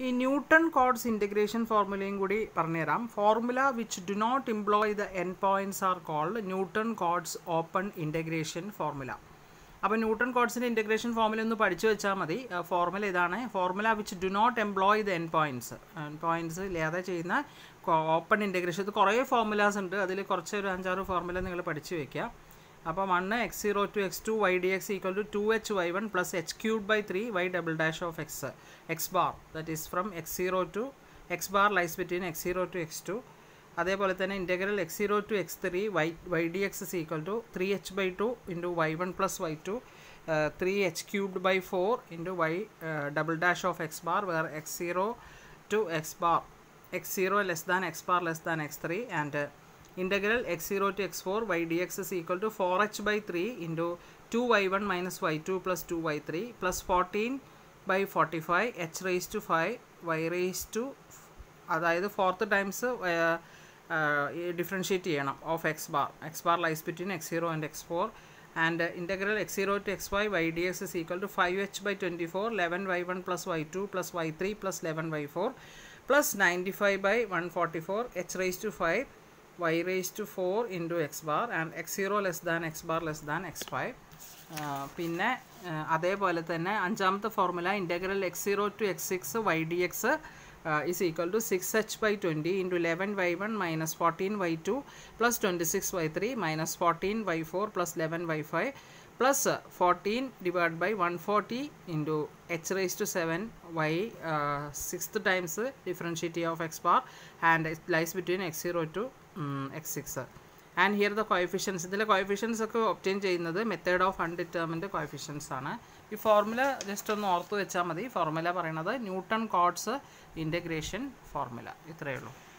ഈ newton codes integration ഫോർമുലയും കൂടി പറഞ്ഞുതരാം formula which do not employ the n points are called Newton Cotes open integration formula അപ്പോൾ Newton കോഡ്സിൻ്റെ integration formula ഒന്ന് പഠിച്ചു വെച്ചാൽ മതി ഫോർമുല ഇതാണ് formula which do not employ the n points n points ഇല്ലാതെ ചെയ്യുന്ന ഓപ്പൺ ഇൻറ്റഗ്രേഷൻ ഇത് കുറേ ഫോർമുലാസ് ഉണ്ട് അതിൽ കുറച്ച് ഒരു അഞ്ചാറ് ഫോർമുല നിങ്ങൾ പഠിച്ചു വെക്കുക അപ്പോൾ one x zero to x two y d x equal to two h y one plus h cube by three y double dash of x x bar that is from x zero to x bar lies between x zero to x two അതേപോലെ തന്നെ integral x zero to x three y y d x is equal to three h by two into y one plus y to three h cubed by four into y double dash of x bar where x zero to x bar x zero less than x bar less than x three and integral x0 to x4 y dx is equal to 4h by 3 into 2y1 minus y2 plus 2y3 plus 14 by 45 h raised to 5 y raised to അതായത് fourth times differentiate ചെയ്യണം of x bar x bar lies between x zero and x four and integral x zero to x y y d x is equal to five h by twenty four eleven y one plus y two plus y three plus eleven y four plus ninety five by one forty four h raise to five y raised to 4 into x bar and x0 less than x bar less than x5 പിന്നെ അതേപോലെ തന്നെ അഞ്ചാമത്തെ formula integral x zero to x six y d x is equal to six h by twenty into eleven y one minus fourteen y two plus twenty six y three minus fourteen y four plus eleven y five plus fourteen divide by one forty into h raise to seven y sixth times differentiate of x bar and lies between x zero to x six and here the coefficients ഇതിലെ coefficients ഒക്കെ obtain ചെയ്യുന്നത് method of undetermined coefficients ആണ് ഈ formula just ഒന്ന് ഓർത്ത് വെച്ചാൽ മതി formula പറയണത് ന്യൂട്ടൺ കോഡ്സ് ഇൻറ്റഗ്രേഷൻ ഫോർമുല ഇത്രയേ ഉള്ളൂ